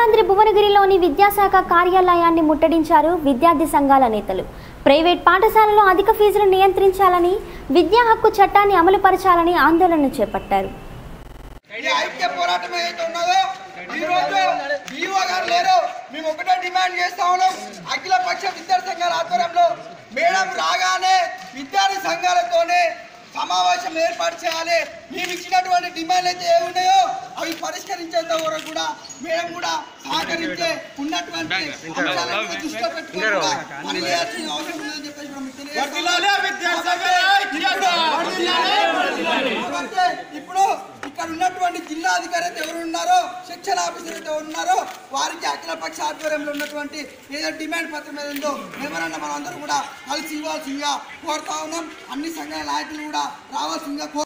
భద్రాద్రి భువనగిరిలోని విద్యాశాఖ కార్యాలయాన్ని ముట్టడించారు విద్యార్థి సంఘాల నేతలు ప్రైవేట్ పాఠశాలలో అధిక ఫీజులు నియంత్రించాలని విద్యా హక్కు చట్టాన్ని అమలుపరచాలని ఆందోళన చేపట్టారు ఈ ఐక్య పోరాటం ఏదైతే ఉన్నదో ఈ రోజు డిఓ గారు లేరు మేము ఒకటే డిమాండ్ చేస్తా ఉన్నాం అఖిల పక్ష విద్యార్థి సంఘాల ఆధ్వర్యంలో మేడం రాగానే విద్యార్థి సంఘాలతోనే సమావేశం ఏర్పాటు చేయాలి మేము ఇచ్చినటువంటి డిమాండ్లు అయితే ఏ ఉన్నాయో అవి పరిష్కరించేంత వరకు కూడా మేడం కూడా సహకరించే ఉన్నటువంటి అంశాలను కూడా దృష్టిలో పెట్టుకొని కూడా పని చేయాల్సిన అవసరం ఉందని చెప్పేసి మనం తెలియజేస్తాం. కాబట్టి ఇప్పుడు ఇక్కడ ఉన్నటువంటి జిల్లా అధికారి అయితే ఎవరు ఉన్నారో శిక్షణ ఆఫీసర్ అయితే ఎవరు ఉన్నారో వారికి అఖిల పక్ష ఆధ్వర్యంలో ఉన్నటువంటి ఏదో డిమాండ్ పత్రం మీద ఉందో ఎవరన్నా మనం అందరూ కూడా కలిసి ఇవ్వాల్సిందిగా కోరుతా ఉన్నాం అన్ని సంఘాల నాయకులు కూడా రావాల్సిందిగా కోరు